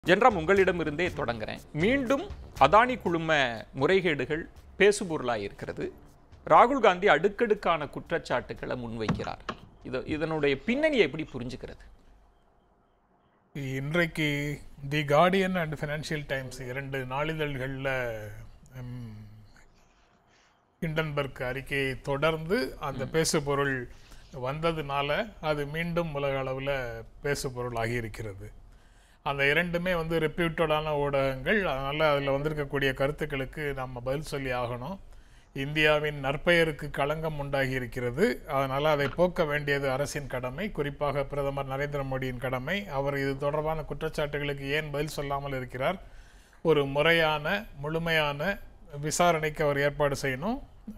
ஜென்ராம் உங்களிடமிருந்தே தொடங்குறேன் மீண்டும் அதானி குழும முறைகேடுகள் பேசுபொருளாக இருக்கிறது ராகுல் காந்தி அடுக்கடுக்கான குற்றச்சாட்டுகளை முன்வைக்கிறார் இது இதனுடைய பின்னணியை எப்படி புரிஞ்சுக்கிறது இன்றைக்கு the Guardian and Financial Times இரண்டு நாளிதழ்களில் ஹிண்டன்பர்க் அறிக்கையை தொடர்ந்து அந்த பேசுபொருள் வந்ததுனால அது மீண்டும் உலக அளவில் பேசுபொருள் ஆகியிருக்கிறது அந்த இரண்டுமே வந்து ரெப்யூட்டடான ஊடகங்கள் அதனால் அதில் வந்திருக்கக்கூடிய கருத்துக்களுக்கு நம்ம பதில் சொல்லி ஆகணும் இந்தியாவின் நற்பெயருக்கு களங்கம் உண்டாகி இருக்கிறது அதனால் அதை போக்க வேண்டியது அரசின் கடமை குறிப்பாக பிரதமர் நரேந்திர மோடியின் கடமை அவர் இது தொடர்பான குற்றச்சாட்டுகளுக்கு ஏன் பதில் சொல்லாமல் இருக்கிறார் ஒரு முறையான முழுமையான விசாரணைக்கு அவர் ஏற்பாடு செய்யணும்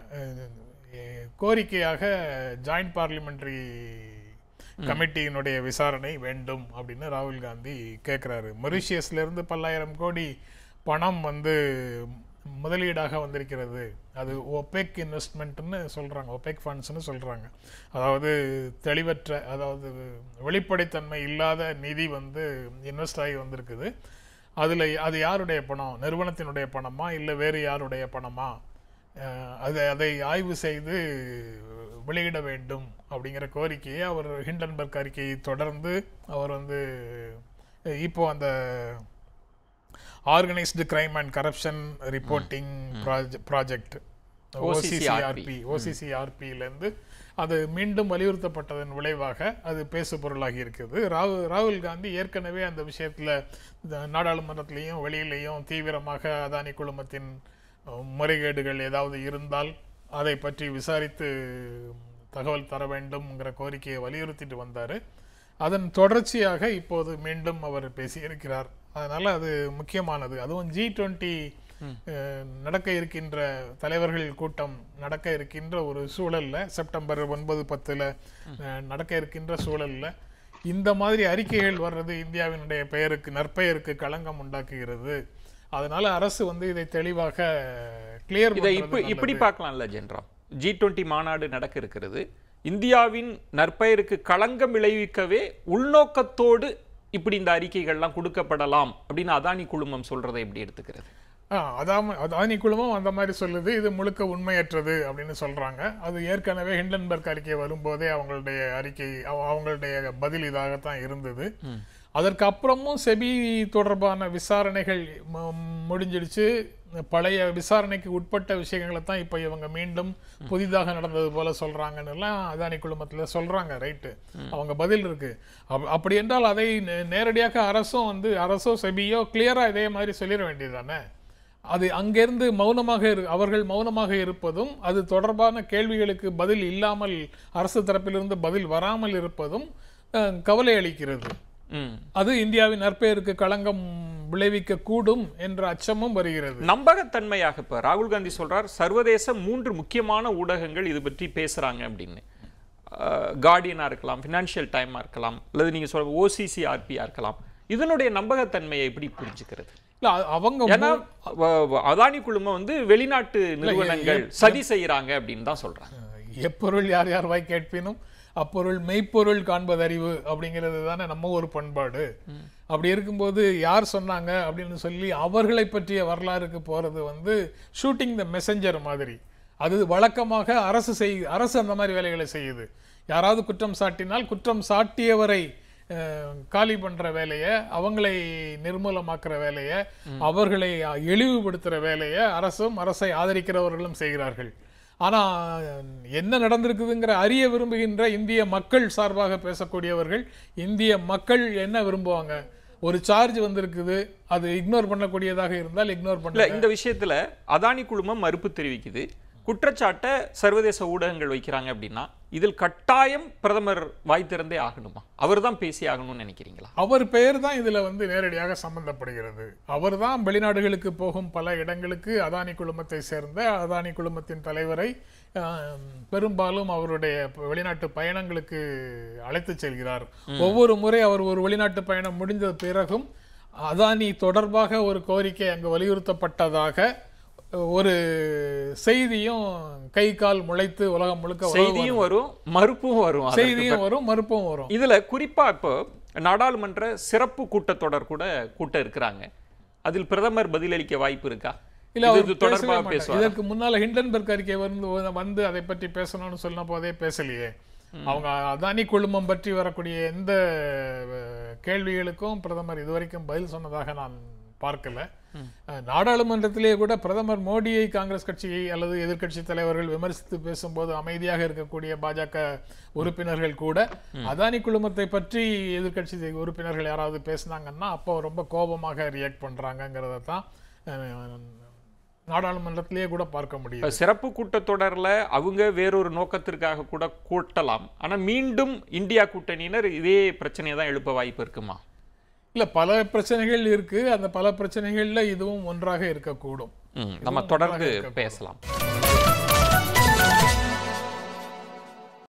அஹ் கோரிக்கையாக ஜாயிண்ட் பார்லிமெண்டரி கமிட்டியினுடைய விசாரணை வேண்டும் அப்படின்னு ராகுல் காந்தி கேட்குறாரு மொரிஷியஸ்ல இருந்து பல்லாயிரம் கோடி பணம் வந்து முதலீடாக வந்திருக்கிறது அது ஒபெக் இன்வெஸ்ட்மெண்ட்னு சொல்கிறாங்க ஒபெக் ஃபண்ட்ஸ்னு சொல்கிறாங்க அதாவது தெளிவற்ற அதாவது வெளிப்படைத்தன்மை இல்லாத நிதி வந்து இன்வெஸ்ட் ஆகி வந்திருக்குது அதில் அது யாருடைய பணம் நிறுவனத்தினுடைய பணமா இல்லை வேறு யாருடைய பணமா அஹ் அது அதை ஆய்வு செய்து வெளியிட வேண்டும் அப்படிங்கிற கோரிக்கையை அவர் ஹிண்டன்பர்க் அறிக்கையை தொடர்ந்து அவர் வந்து இப்போ அந்த organised crime and corruption reporting project OCCRP ஓசிசிஆர்பியிலேருந்து அது மீண்டும் வலியுறுத்தப்பட்டதன் விளைவாக அது பேசு பொருளாகி இருக்குது ராகுல் ராகுல் காந்தி ஏற்கனவே அந்த விஷயத்தில் நாடாளுமன்றத்திலையும் வெளியிலையும் தீவிரமாக அதானி குழுமத்தின் அஹ், முறைகேடுகள் ஏதாவது இருந்தால் அதை பற்றி விசாரித்து தகவல் தர வேண்டும்ங்கிற கோரிக்கையை வலியுறுத்திட்டு வந்தார் அதன் தொடர்ச்சியாக இப்போது மீண்டும் அவர் பேசியிருக்கிறார் அதனால அது முக்கியமானது அதுவும் ஜி டுவெண்ட்டி நடக்க இருக்கின்ற தலைவர்கள் கூட்டம் நடக்க இருக்கின்ற ஒரு சூழல்ல செப்டம்பர் ஒன்பது பத்துல அஹ், நடக்க இருக்கின்ற சூழல்ல இந்த மாதிரி அறிக்கைகள் வர்றது இந்தியாவினுடைய பெயருக்கு நற்பெயருக்கு களங்கம் உண்டாக்குகிறது அதனால அரசு வந்து இதை தெளிவாக கிளியர் இதை இப்ப இப்படி பார்க்கலாம்ல ஜென்ராம் ஜி டுவெண்ட்டி மாநாடு நடக்க இருக்கிறது இந்தியாவின் நற்பெயருக்கு களங்கம் விளைவிக்கவே உள்நோக்கத்தோடு இப்படி இந்த அறிக்கைகள்லாம் கொடுக்கப்படலாம் அப்படின்னு அதானி குழுமம் சொல்றதை எப்படி எடுத்துக்கிறது ஆ, அதாம அதானி குழுமம் அந்த மாதிரி சொல்லுது இது முழுக்க உண்மையற்றது அப்படின்னு சொல்றாங்க அது ஏற்கனவே ஹிண்டன்பர்க் அறிக்கை வரும்போதே அவங்களுடைய அறிக்கை அவ- அவங்களுடைய பதில் இதாகத்தான் இருந்தது அதற்கு அப்புறமும் செபி தொடர்பான விசாரணைகள் ம- முடிஞ்சிடுச்சு பழைய விசாரணைக்கு உட்பட்ட விஷயங்களை தான் இப்போ இவங்க மீண்டும் புதிதாக நடந்தது போல சொல்றாங்கன்னு எல்லாம் அதானி குழுமத்தில் சொல்றாங்க ரைட்டு அவங்க பதில் இருக்கு அப்- அப்படி என்றால் அதை நே- நேரடியாக அரசும் வந்து அரசோ செபியோ கிளியரா இதே மாதிரி சொல்லிட வேண்டியதுதானே அது அங்கிருந்து மௌனமாக இரு அவர்கள் மௌனமாக இருப்பதும் அது தொடர்பான கேள்விகளுக்கு பதில் இல்லாமல் அரசு தரப்பிலிருந்து பதில் வராமல் இருப்பதும் அஹ், கவலை அளிக்கிறது ம். அது இந்தியாவின் நற்பெயருக்கு களங்கம் விளைவிக்க கூடும் என்ற அச்சமும் வருகிறது நம்பகத்தன்மையாக இப்ப ராகுல் காந்தி சொல்றார் சர்வதேச மூன்று முக்கியமான ஊடகங்கள் இது பற்றி பேசுறாங்க அப்படின்னு கார்டியனா இருக்கலாம் ஃபினான்ஷியல் டைமா இருக்கலாம் அல்லது நீங்க சொல்ற ஓசிசிஆர்பியா இருக்கலாம் இதனுடைய நம்பகத்தன்மையை எப்படி புரிஞ்சுக்கிறது இல்ல அ- அவங்க ஏன்னா வ- வ- அதானி குழுமம் வந்து வெளிநாட்டு நிறுவனங்கள் சதி செய்யறாங்க அப்படின்னு தான் சொல்றாங்க எப்பொருள் யார் யார் வாய் கேட்பினும் அப்பொருள் மெய்ப்பொருள் காண்பது அறிவு அப்படிங்கிறது தானே நம்ம ஒரு பண்பாடு அப்படி இருக்கும்போது யார் சொன்னாங்க அப்படின்னு சொல்லி அவர்களை பற்றிய வரலாறுக்கு போறது வந்து ஷூட்டிங் த மெசஞ்சர் மாதிரி அது வழக்கமாக அரசு செய் அரசு அந்த மாதிரி வேலைகளை செய்யுது யாராவது குற்றம் சாட்டினால் குற்றம் சாட்டியவரை அஹ், காலி பண்ற வேலையை அவங்களை நிர்மூலமாக்குற வேலையை அவர்களை இழிவுபடுத்துற வேலையை அரசும் அரசை ஆதரிக்கிறவர்களும் செய்கிறார்கள் ஆனா என்ன நடந்திருக்குதுங்கிற அறிய விரும்புகின்ற இந்திய மக்கள் சார்பாக பேசக்கூடியவர்கள் இந்திய மக்கள் என்ன விரும்புவாங்க ஒரு சார்ஜ் வந்திருக்குது அது இக்னோர் பண்ணக்கூடியதாக இருந்தால் இக்னோர் இல்ல பண்ணல இந்த விஷயத்துல அதானி குழுமம் மறுப்பு தெரிவிக்குது குற்றச்சாட்டை சர்வதேச ஊடகங்கள் வைக்கிறாங்க அப்படின்னா இதில் கட்டாயம் பிரதமர் வாய் திறந்தே ஆகணுமா அவர் தான் பேசி ஆகணும்னு நினைக்கிறீங்களா அவர் பெயர் தான் இதுல வந்து நேரடியாக சம்பந்தப்படுகிறது அவர் தான் வெளிநாடுகளுக்கு போகும் பல இடங்களுக்கு அதானி குழுமத்தை சேர்ந்த அதானி குழுமத்தின் தலைவரை ஆம், பெரும்பாலும் அவருடைய ப- வெளிநாட்டு பயணங்களுக்கு அழைத்து செல்கிறார் ஒவ்வொரு முறை அவர் ஒரு வெளிநாட்டு பயணம் முடிந்த பிறகும் அதானி தொடர்பாக ஒரு கோரிக்கை அங்கு வலியுறுத்தப்பட்டதாக ஒரு செய்தியும் கை கால் முளைத்து உலகம் முழுக்க உலகம் செய்தியும் வரும் மறுப்பும் வரும் அதற்கு. செய்தியும் வரும் மறுப்பும் வரும் இதுல குறிப்பா இப்போ நாடாளுமன்ற சிறப்பு கூட்டத்தொடர் கூட கூட்ட இருக்கிறாங்க அதில் பிரதமர் பதிலளிக்க வாய்ப்பு இருக்கா இல்ல இது- அவர் இது பேசவே தொடர்பாக மாட்டார். பேசுவார் இதற்கு முன்னால ஹிண்டன்பர்க் அறிக்கை வந்து வந்து அதை பற்றி பேசணும்னு சொன்ன போதே பேசலையே அவங்க அதானி குழுமம் பற்றி வரக்கூடிய எந்த அஹ், கேள்விகளுக்கும் பிரதமர் இதுவரைக்கும் பதில் சொன்னதாக நான் பார்க்கல அஹ், நாடாளுமன்றத்திலே கூட பிரதமர் மோடியை காங்கிரஸ் கட்சியை அல்லது எதிர்க்கட்சி தலைவர்கள் விமர்சித்து பேசும்போது அமைதியாக இருக்கக்கூடிய பாஜக உறுப்பினர்கள் கூட அதானி குழுமத்தை பற்றி எதிர்க்கட்சி உறுப்பினர்கள் யாராவது பேசுனாங்கன்னா அப்போ ரொம்ப கோபமாக ரியாக்ட் பண்றாங்கங்கிறத தான் அஹ், நாடாளுமன்றத்திலேயே கூட பார்க்க முடியும் இப்ப சிறப்பு கூட்டத்தொடர்ல அவங்க வேறொரு நோக்கத்திற்காக கூட கூட்டலாம் ஆனா மீண்டும் இந்தியா கூட்டணியினர் இதே பிரச்சனையை தான் எழுப்ப வாய்ப்பு இருக்குமா இல்ல பல பிரச்சனைகள் இருக்கு அந்த பல பிரச்சனைகள்ல இதுவும் ஒன்றாக இருக்கக்கூடும் ம், நம்ம தொடர்ந்து பேசலாம்